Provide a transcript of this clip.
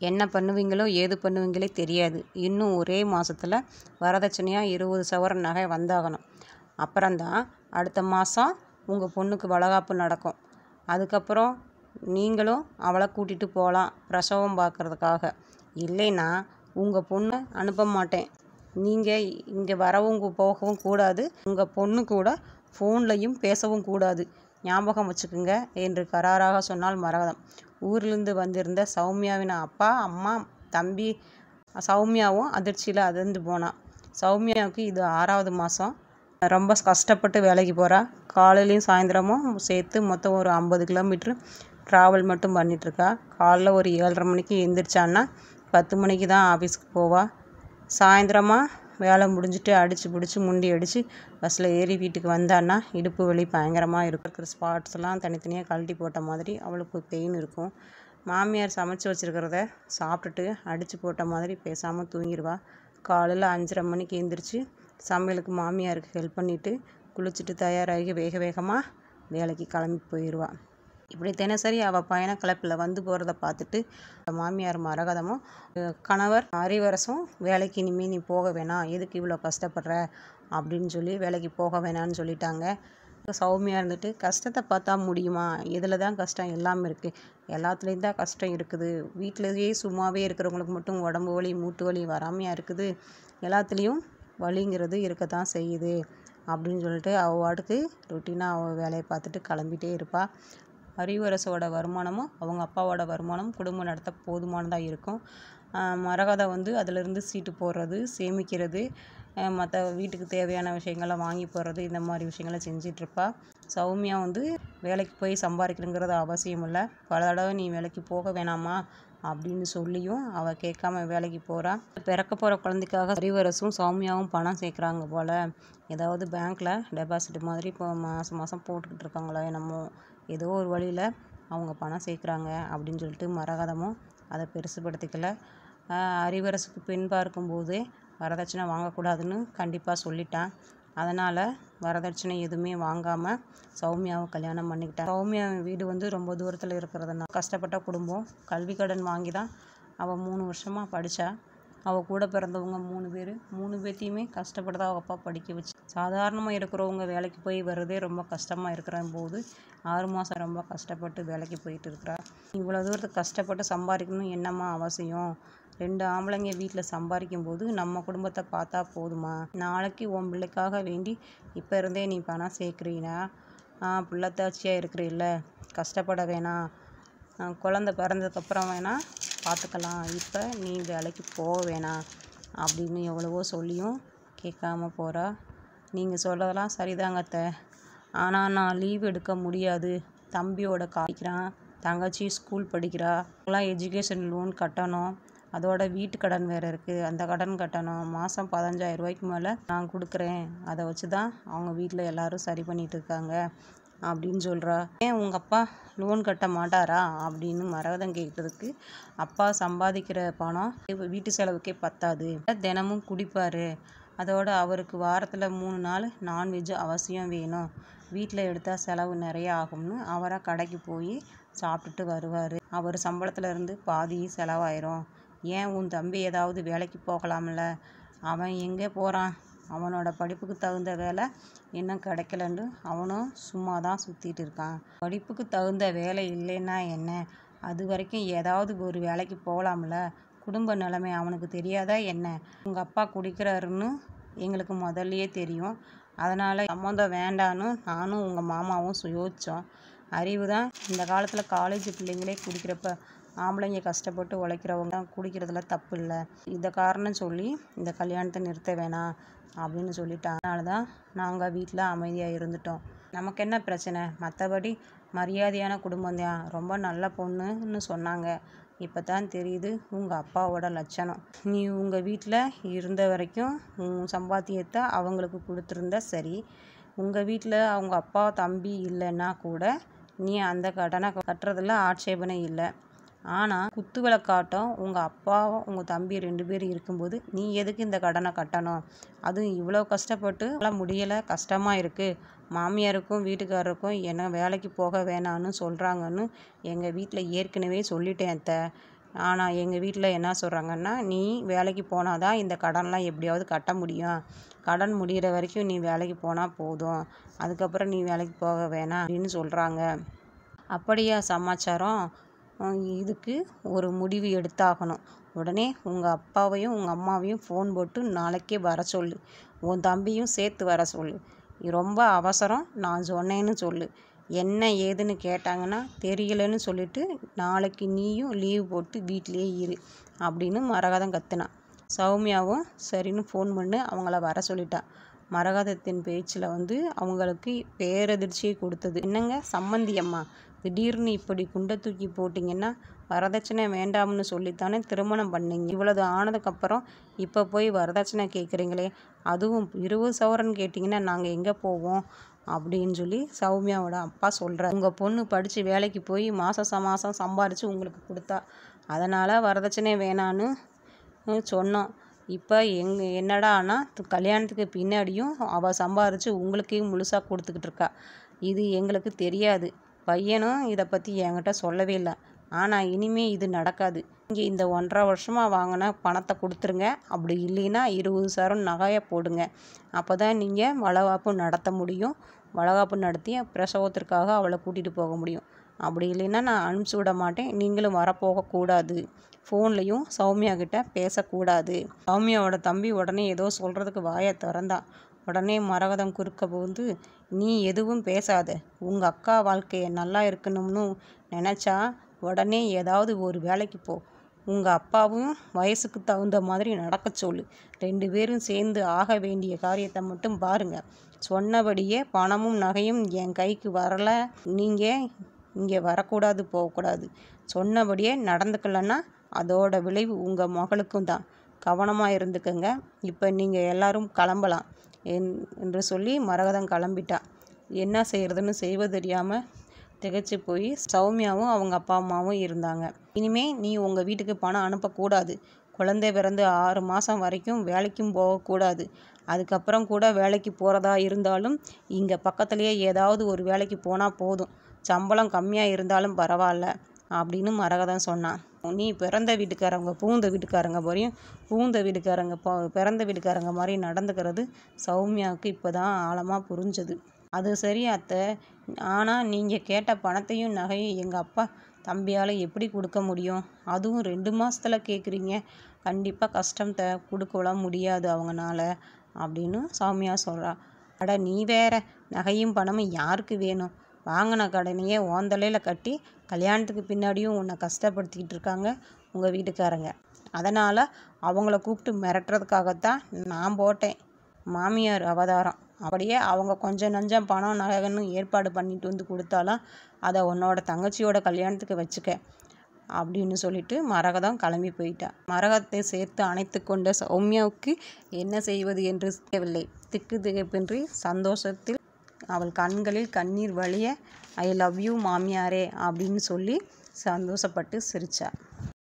என்ன பண்ணுவீங்களோ ஏது பண்ணுவீங்களே தெரியாது இன்னும் ஒரே மாதத்துல வரதட்சணையாக இருபது சவரன் நகை வந்தாகணும் அப்புறம்தான் அடுத்த மாதம் உங்கள் பொண்ணுக்கு வளகாப்பு நடக்கும் அதுக்கப்புறம் நீங்களும் அவளை கூட்டிகிட்டு போகலாம் பிரசவம் பார்க்குறதுக்காக இல்லைன்னா உங்கள் பொண்ணை அனுப்ப மாட்டேன் நீங்கள் இங்கே வரவும் கு- போகவும் கூடாது உங்கள் பொண்ணு கூட ஃபோன்லையும் பேசவும் கூடாது ஞாபகம் வச்சுக்குங்க என்று கராராக சொன்னால் மரகதம் ஊரிலிருந்து வந்திருந்த சௌமியாவின் அப்பா அம்மா தம்பி சௌமியாவும் அதிர்ச்சியில் அதிர்ந்து போனான் சௌமியாவுக்கு இது ஆறாவது மாதம் ரொம்ப கஷ்டப்பட்டு வேலைக்கு போகிறா காலையிலையும் சாயந்தரமும் சேர்த்து மொத்தம் ஒரு ஐம்பது கிலோமீட்ரு ட்ராவல் மட்டும் பண்ணிகிட்ருக்கா காலைல ஒரு ஏழரை மணிக்கு எந்திரிச்சான்னா பத்து மணிக்கு தான் ஆஃபீஸ்க்கு போவா சாயந்தரமா வேலை முடிஞ்சிட்டு அடித்து பிடிச்சி முண்டி அடித்து பஸ்ஸில் ஏறி வீட்டுக்கு வந்தான்னா இடுப்பு வலி பயங்கரமாக இருக்கும் இருக்கிற ஸ்பாட்ஸ் எல்லாம் தனித்தனியாக கழட்டி போட்ட மாதிரி அவளுக்கு பெயின் இருக்கும் மாமியார் சமைச்சு வச்சுருக்கிறத சாப்பிட்டுட்டு அடித்து போட்ட மாதிரி பேசாமல் தூங்கிடுவா காலையில் அஞ்சரை மணிக்கு எந்திரிச்சு சமையலுக்கு மாமியாருக்கு ஹெல்ப் பண்ணிவிட்டு குளிச்சுட்டு தயாராகி வேக வேகமாக வேலைக்கு கிளம்பி போயிடுவா இப்படி தினசரி அவள் பயண கலப்பில் வந்து போகிறத பார்த்துட்டு மாமியார் மரகதமும் அஹ் கணவர் அறிவரசும் வேலைக்கு இனிமேல் நீ போக வேணாம் எதுக்கு இவ்வளோ கஷ்டப்படுற அப்படின்னு சொல்லி வேலைக்கு போக வேணான்னு சொல்லிட்டாங்க சௌமியா இருந்துட்டு கஷ்டத்தை பார்த்தா முடியுமா இதில் தான் கஷ்டம் எல்லாமே இருக்குது எல்லாத்துலேயும் தான் கஷ்டம் இருக்குது வீட்டிலேயே சும்மாவே இருக்கிறவங்களுக்கு மட்டும் உடம்பு வலி மூட்டு வலி வராமையா இருக்குது எல்லாத்துலேயும் வலிங்கிறது இருக்கத்தான் செய்யுது அப்படின்னு சொல்லிட்டு அவள் வாட்டுக்கு ரொட்டீனாக அவள் வேலையை பார்த்துட்டு கிளம்பிட்டே இருப்பாள் அறிவரசோட வருமானமும் அவங்க அப்பாவோட வருமானமும் குடும்பம் நடத்த போதுமானதாக இருக்கும் ஆஹ் மரகதம் வந்து அதிலிருந்து சீட்டு போடுறது சேமிக்கிறது மற்ற வீட்டுக்கு தேவையான விஷயங்களை வாங்கி போடுறது இந்த மாதிரி விஷயங்களை செஞ்சிட்ருப்பா சௌமியா வந்து வேலைக்கு போய் சம்பாதிக்கணுங்கிறது அவசியம் இல்லை பல தடவை நீ வேலைக்கு போக வேணாமா அப்படின்னு சொல்லியும் அவள் கேட்காம வேலைக்கு போகிறா பிறக்க போகிற குழந்தைக்காக அறிவரசும் சௌமியாவும் பணம் சேர்க்குறாங்க போல் ஏதாவது பேங்க்கில் டெபாசிட் மாதிரி இப்போ மாதம் மாதம் போட்டுக்கிட்டு இருக்காங்களோ என்னமோ ஏதோ ஒரு வழியில் அவங்க பணம் சேர்க்குறாங்க அப்படின்னு சொல்லிட்டு மரகதமும் அதை பெருசுபடுத்திக்கல ஆஹ் அறிவரசுக்கு பெண் பார்க்கும்போதே வரதட்சணை வாங்கக்கூடாதுன்னு கண்டிப்பாக சொல்லிட்டான் அதனால் வரதட்சணை எதுவுமே வாங்காமல் சௌமியாவை கல்யாணம் பண்ணிக்கிட்டான் சௌமியா வீடு வந்து ரொம்ப தூரத்தில் இருக்கிறதுனால கஷ்டப்பட்ட குடும்பம் கல்வி கடன் வாங்கி தான் அவள் மூணு வருஷமாக படித்தா அவள் கூட பிறந்தவங்க மூணு பேர் மூணு பேர்த்தையுமே கஷ்டப்பட்டு தான் அவள் அப்பா படிக்க வச்சு சாதாரணமாக இருக்கிறவங்க வேலைக்கு போய் வர்றதே ரொம்ப கஷ்டமாக இருக்கிற போது ஆறு மாதம் ரொம்ப கஷ்டப்பட்டு வேலைக்கு போயிட்டு இருக்கிறா இவ்வளோ தூரத்துக்கு கஷ்டப்பட்டு சம்பாதிக்கணும் என்னம்மா அவசியம் ரெண்டு ஆம்பளைங்க வீட்டில் சம்பாதிக்கும் போது நம்ம குடும்பத்தை பார்த்தா போதுமா நாளைக்கு உன் பிள்ளைக்காக வேண்டி இப்போ இருந்தே நீ பணம் சேர்க்குறீனா பிள்ளைத்தாச்சியாக இருக்கிறீல்ல கஷ்டப்பட வேணாம் ஆஹ் குழந்த பிறந்ததுக்கப்புறம் வேணால் பார்த்துக்கலாம் இப்போ நீ வேலைக்கு போக வேணாம் அப்படின்னு எவ்வளவோ சொல்லியும் கேட்காம போகிறா நீங்கள் சொல்கிறதெல்லாம் சரிதாங்க அத்தை ஆனால் நான் லீவ் எடுக்க முடியாது தம்பியோட காய்க்கிறான் தங்கச்சி ஸ்கூல் படிக்கிறா எல்லாம் எஜுகேஷன் லோன் கட்டணும் அதோட வீட்டு கடன் வேறு இருக்குது அந்த கடன் கட்டணும் மாதம் பதினஞ்சாயிரம் ரூபாய்க்கு மேலே நான் கொடுக்குறேன் அதை வச்சு தான் அவங்க வீட்டில் எல்லாரும் சரி பண்ணிட்டு இருக்காங்க அப்படின்னு சொல்கிறா ஏன் உங்கள் அப்பா லோன் கட்ட மாட்டாரா அப்படின்னு மரகதம் கேட்டதுக்கு அப்பா சம்பாதிக்கிற பணம் இப்ப வீட்டு செலவுக்கே பத்தாது தினமும் குடிப்பார் அதோட அவருக்கு வாரத்தில் மூணு நாள் நான்வெஜ் அவசியம் வேணும் வீட்டில் எடுத்தால் செலவு நிறைய ஆகும்னு அவராக கடைக்கு போய் சாப்பிட்டுட்டு வருவார் அவர் சம்பளத்துல இருந்து பாதி செலவாயிரும் ஏன் உன் தம்பி ஏதாவது வேலைக்கு போகலாம்ல அவன் எங்கே போகிறான் அவனோட படிப்புக்கு தகுந்த வேலை இன்னும் கிடைக்கலன்னு அவனும் சும்மா தான் சுற்றிட்டு இருக்கான் படிப்புக்கு தகுந்த வேலை இல்லைன்னா என்ன அது வரைக்கும் ஏதாவது ஒரு வேலைக்கு போகலாம்ல குடும்ப நிலைமை அவனுக்கு தெரியாதா என்ன உங்கள் அப்பா குடிக்கிறாருன்னு எங்களுக்கு முதல்லயே தெரியும் அதனால் சம்மந்தம் வேண்டான்னு நானும் உங்கள் மாமாவும் சு- யோசிச்சோம் அறிவு தான் இந்த காலத்தில் காலேஜ் பிள்ளைங்களே குடிக்கிறப்ப ஆம்பளைங்க கஷ்டப்பட்டு உழைக்கிறவங்க குடிக்கிறதுல தப்பு இல்லை இந்த காரணம் சொல்லி இந்த கல்யாணத்தை நிறுத்த வேணாம் அப்படின்னு சொல்லிட்டாங்க அதனால தான் நாங்கள் வீட்டில் அமைதியாக இருந்துட்டோம் நமக்கு என்ன பிரச்சனை மற்றபடி மரியாதையான குடும்பம் தான் ரொம்ப நல்ல பொண்ணுன்னு சொன்னாங்க இப்போ தான் தெரியுது உங்கள் அப்பாவோட லட்சணம் நீ உங்கள் வீட்டில் இருந்த வரைக்கும் உன் சம்பாத்தியத்தை அவங்களுக்கு கொடுத்துருந்தா சரி உங்கள் வீட்டில் அவங்க அப்பா தம்பி இல்லைன்னா கூட நீ அந்த கடனை கட்டுறதுல ஆட்சேபனை இல்லை ஆனால் குத்து விளக்காட்டம் உங்கள் அப்பாவும் உங்கள் தம்பி ரெண்டு பேர் இருக்கும்போது நீ எதுக்கு இந்த கடனை கட்டணும் அதுவும் இவ்வளோ கஷ்டப்பட்டு எல்லாம் முடியலை கஷ்டமாக இருக்குது மாமியாருக்கும் வீட்டுக்காரருக்கும் என்ன வேலைக்கு போக வேணான்னு சொல்கிறாங்கன்னு எங்கள் வீட்டில் ஏற்கனவே சொல்லிட்டேன் அத்தை ஆனால் எங்கள் வீட்டில் என்ன சொல்கிறாங்கன்னா நீ வேலைக்கு போனால் தான் இந்த கடன்லாம் எப்படியாவது கட்ட முடியும் கடன் முடிகிற வரைக்கும் நீ வேலைக்கு போனால் போதும் அதுக்கப்புறம் நீ வேலைக்கு போக வேணாம் அப்படின்னு சொல்கிறாங்க அப்படியா சமாச்சாரம் உம், இதுக்கு ஒரு முடிவு எடுத்தாகணும் உடனே உங்கள் அப்பாவையும் உங்கள் அம்மாவையும் ஃபோன் போட்டு நாளைக்கே வர சொல்லு உன் தம்பியும் சேர்த்து வர சொல்லு இது ரொம்ப அவசரம் நான் சொன்னேன்னு சொல்லு என்ன ஏதுன்னு கேட்டாங்கன்னா தெரியலன்னு சொல்லிட்டு நாளைக்கு நீயும் லீவ் போட்டு வீட்டிலேயே இரு அப்படின்னு மரகதம் கத்துனான் சௌமியாவும் சரின்னு ஃபோன் பண்ணி அவங்கள வர சொல்லிட்டா மரகதத்தின் பேச்சில் வந்து அவங்களுக்கு பேரதிர்ச்சியை கொடுத்தது என்னங்க சம்மந்தி அம்மா திடீர்னு இப்படி குண்டை தூக்கி போட்டிங்கன்னா வரதட்சணை வேண்டாம்னு சொல்லித்தானே திருமணம் பண்ணீங்க இவ்வளவு ஆனதுக்கப்புறம் இப்போ போய் வரதட்சணை கேட்குறீங்களே அதுவும் இருபது சவரன் கேட்டிங்கன்னா நாங்கள் எங்கே போவோம் அப்படின்னு சொல்லி சௌமியாவோட அப்பா சொல்கிறார் உங்கள் பொண்ணு படித்து வேலைக்கு போய் மாதம் மாதம் சம்பாரித்து உங்களுக்கு கொடுத்தா அதனால் வரதட்சணை வேணான்னு ம், சொன்னோம் இப்போ எங் என்னடான்னா து- கல்யாணத்துக்கு பின்னாடியும் அவள் சம்பாரித்து உங்களுக்கே முழுசாக கொடுத்துக்கிட்டு இருக்கா இது எங்களுக்கு தெரியாது பையனும் இதை பற்றி என்கிட்ட சொல்லவே இல்லை ஆனால் இனிமே இது நடக்காது இங்கே இந்த ஒன்றரை வருஷமாக வாங்கின பணத்தை கொடுத்துருங்க அப்படி இல்லைன்னா இருபது சரம் நகையை போடுங்க அப்போ தான் நீங்கள் வளகாப்பு நடத்த முடியும் வளகாப்பு நடத்தி பிரசவத்திற்காக அவளை கூட்டிகிட்டு போக முடியும் அப்படி இல்லைன்னா நான் அனுப்பிச்சி விட மாட்டேன் நீங்களும் வரப்போகக்கூடாது ஃபோன்லேயும் சௌமியா கிட்ட பேசக்கூடாது சௌமியாவோட தம்பி உடனே ஏதோ சொல்கிறதுக்கு வாயை திறந்தான் உடனே மரகதம் குறுக்க புகுந்து நீ எதுவும் பேசாத உங்கள் அக்கா வாழ்க்கையை நல்லா இருக்கணும்னு நினச்சா உடனே ஏதாவது ஒரு வேலைக்கு போ உங்கள் அப்பாவும் வயசுக்கு தகுந்த மாதிரி நடக்க சொல்லு ரெண்டு பேரும் சேர்ந்து ஆக வேண்டிய காரியத்தை மட்டும் பாருங்க சொன்னபடியே பணமும் நகையும் என் கைக்கு வரல நீங்கள் இங்கே வரக்கூடாது போகக்கூடாது சொன்னபடியே நடந்துக்கலன்னா அதோட விளைவு உங்கள் மகளுக்கும் தான் கவனமாக இருந்துக்கங்க இப்போ நீங்கள் எல்லாரும் கிளம்பலாம் என்- என்று சொல்லி மரகதம் கிளம்பிட்டா என்ன செய்யறதுன்னு செய்வது தெரியாமல் திகைச்சு போய் சௌமியாவும் அவங்க அப்பா அம்மாவும் இருந்தாங்க இனிமே நீ உங்கள் வீட்டுக்கு பணம் அனுப்பக்கூடாது குழந்தை பிறந்து ஆறு மாதம் வரைக்கும் வேலைக்கும் போகக்கூடாது அதுக்கப்புறம் கூட வேலைக்கு போகிறதா இருந்தாலும் இங்கே பக்கத்துலேயே ஏதாவது ஒரு வேலைக்கு போனால் போதும் சம்பளம் கம்மியாக இருந்தாலும் பரவாயில்ல அப்படின்னு மரகதம் சொன்னான் நீ பிறந்த வீட்டுக்காரங்க பூந்த வீட்டுக்காரங்க மாதிரியும் பூந்த வீட்டுக்காரங்க ப- பிறந்த வீட்டுக்காரங்க மாதிரி நடந்துக்கிறது சௌமியாவுக்கு இப்போ தான் ஆழமாக புரிஞ்சது அது சரி அத்தை ஆனால் நீங்கள் கேட்ட பணத்தையும் நகையும் எங்கள் அப்பா தம்பியால் எப்படி கொடுக்க முடியும் அதுவும் ரெண்டு மாசத்துல கேட்குறீங்க கண்டிப்பாக கஷ்டம் த கொடுக்கலாம் முடியாது அவங்கனால அப்படின்னு சௌமியா சொல்கிறா அட நீ வேற நகையும் பணமும் யாருக்கு வேணும் வாங்கின கடனையே ஓந்தலையில் கட்டி கல்யாணத்துக்கு பின்னாடியும் உன்னை கஷ்டப்படுத்திக்கிட்டு இருக்காங்க உங்கள் வீட்டுக்காரங்க அதனால் அவங்கள கூப்பிட்டு மிரட்டுறதுக்காகத்தான் நான் போட்டேன் மாமியார் அவதாரம் அப்படியே அவங்க கொஞ்சம் நஞ்சம் பணம் நகைன்னு ஏற்பாடு பண்ணிட்டு வந்து கொடுத்தாலும் அதை உன்னோட தங்கச்சியோட கல்யாணத்துக்கு வச்சுக்க அப்படின்னு சொல்லிட்டு மரகதம் கிளம்பி போயிட்டா மரகத்தை சேர்த்து அணைத்து கொண்ட சௌமியாவுக்கு என்ன செய்வது என்று தெரியவில்லை திக்கு திகைப்பின்றி சந்தோஷத்தில் அவள் கண்களில் கண்ணீர் வழிய ஐ லவ் யூ மாமியாரே அப்படின்னு சொல்லி சந்தோஷப்பட்டு சிரிச்சா